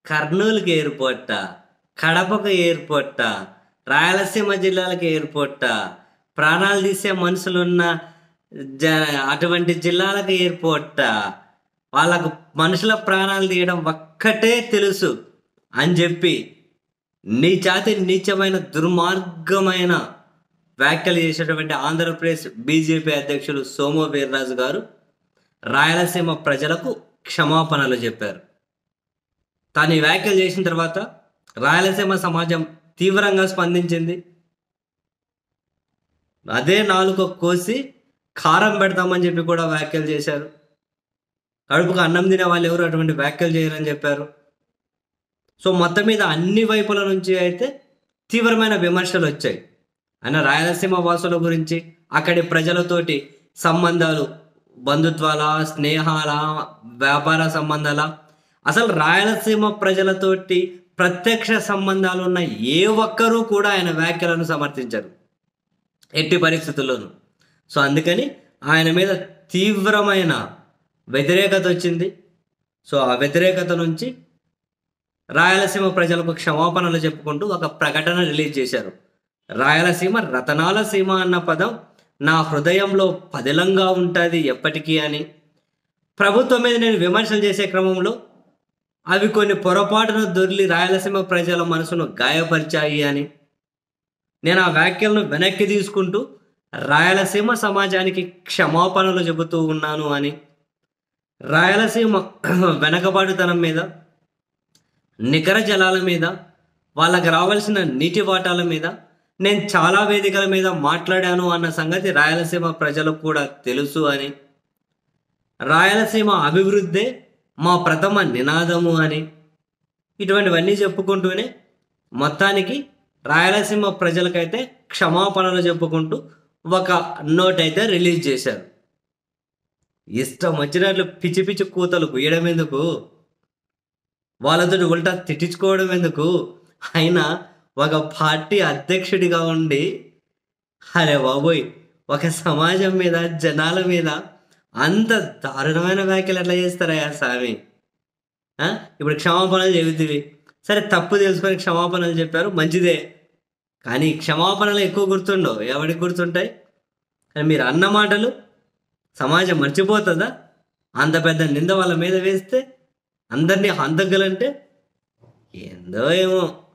కర్నూలుకి ఎయిర్పోర్ట కడపకు ఎయిర్పోర్ట రాయలసీమ జిల్లాలకు ఎయిర్పోర్ట ప్రాణాలు తీసే మనుషులున్న జ అటువంటి జిల్లాలకు ఎయిర్పోర్ట వాళ్ళకు మనుషుల ప్రాణాలు తీయడం ఒక్కటే తెలుసు అని చెప్పి నీ జాతి నీచమైన దుర్మార్గమైన వ్యాఖ్యలు చేసేటువంటి ఆంధ్రప్రదేశ్ బీజేపీ అధ్యక్షులు సోము వీర్రాజు గారు రాయలసీమ ప్రజలకు క్షమాపణలు చెప్పారు తాను ఈ వ్యాఖ్యలు చేసిన తర్వాత రాయలసీమ సమాజం తీవ్రంగా స్పందించింది అదే నాలుక కోసి కారం పెడతామని చెప్పి కూడా వ్యాఖ్యలు చేశారు కడుపుకు అన్నం తినే వాళ్ళు ఎవరు అటువంటి వ్యాఖ్యలు చేయరని చెప్పారు సో మొత్తం మీద అన్ని వైపుల నుంచి అయితే తీవ్రమైన విమర్శలు వచ్చాయి ఆయన రాయలసీమ వాసుల గురించి అక్కడి ప్రజలతోటి సంబంధాలు బంధుత్వాల స్నేహాల వ్యాపార సంబంధాల అసలు రాయలసీమ ప్రజలతోటి ప్రత్యక్ష సంబంధాలు ఉన్న ఏ ఒక్కరూ కూడా ఆయన వ్యాఖ్యలను సమర్థించరు ఎట్టి పరిస్థితుల్లోనూ సో అందుకని ఆయన మీద తీవ్రమైన వ్యతిరేకత వచ్చింది సో ఆ వ్యతిరేకత నుంచి రాయలసీమ ప్రజలకు క్షమాపణలు చెప్పుకుంటూ ఒక ప్రకటన రిలీజ్ చేశారు రాయలసీమ రతనాల సీమ అన్న పదం నా హృదయంలో పదిలంగా ఉంటుంది ఎప్పటికీ అని ప్రభుత్వం మీద నేను విమర్శలు చేసే క్రమంలో అవి కొన్ని పొరపాటున దొర్లి రాయలసీమ ప్రజల మనసును గాయపరిచాయి అని నేను ఆ వ్యాఖ్యలను వెనక్కి తీసుకుంటూ రాయలసీమ సమాజానికి క్షమాపణలు చెబుతూ ఉన్నాను అని రాయలసీమ వెనకబాటుతనం మీద నికర జలాల మీద వాళ్ళకి రావాల్సిన నీటి వాటాల మీద నేను చాలా వేదికల మీద మాట్లాడాను అన్న సంగతి రాయలసీమ ప్రజలకు కూడా తెలుసు అని రాయలసీమ అభివృద్ధే మా ప్రథమ నినాదము అని ఇటువంటివన్నీ చెప్పుకుంటూనే మొత్తానికి రాయలసీమ ప్రజలకైతే క్షమాపణలు చెప్పుకుంటూ ఒక నోట్ అయితే రిలీజ్ చేశారు ఇష్టం వచ్చినట్లు పిచ్చి పిచ్చి కూతలు గుయ్యడం ఎందుకు వాళ్ళతో ఉల్టా తిట్టించుకోవడం ఎందుకు అయినా ఒక పార్టీ అధ్యక్షుడిగా ఉండి అరే బాబోయ్ ఒక సమాజం మీద జనాల మీద అంత దారుణమైన వ్యాఖ్యలు ఎట్లా చేస్తారయ్యా స్వామి ఆ? ఇప్పుడు క్షమాపణలు చెబుతీవి సరే తప్పు తెలుసుకొని క్షమాపణలు చెప్పారు మంచిదే కానీ క్షమాపణలు ఎక్కువ గుర్తుండవు ఎవరికి గుర్తుంటాయి కానీ మీరు అన్న మాటలు సమాజం మర్చిపోతుందా అంత పెద్ద నింద వాళ్ళ మీద వేస్తే అందరినీ హంతకులంటే ఏందో ఏమో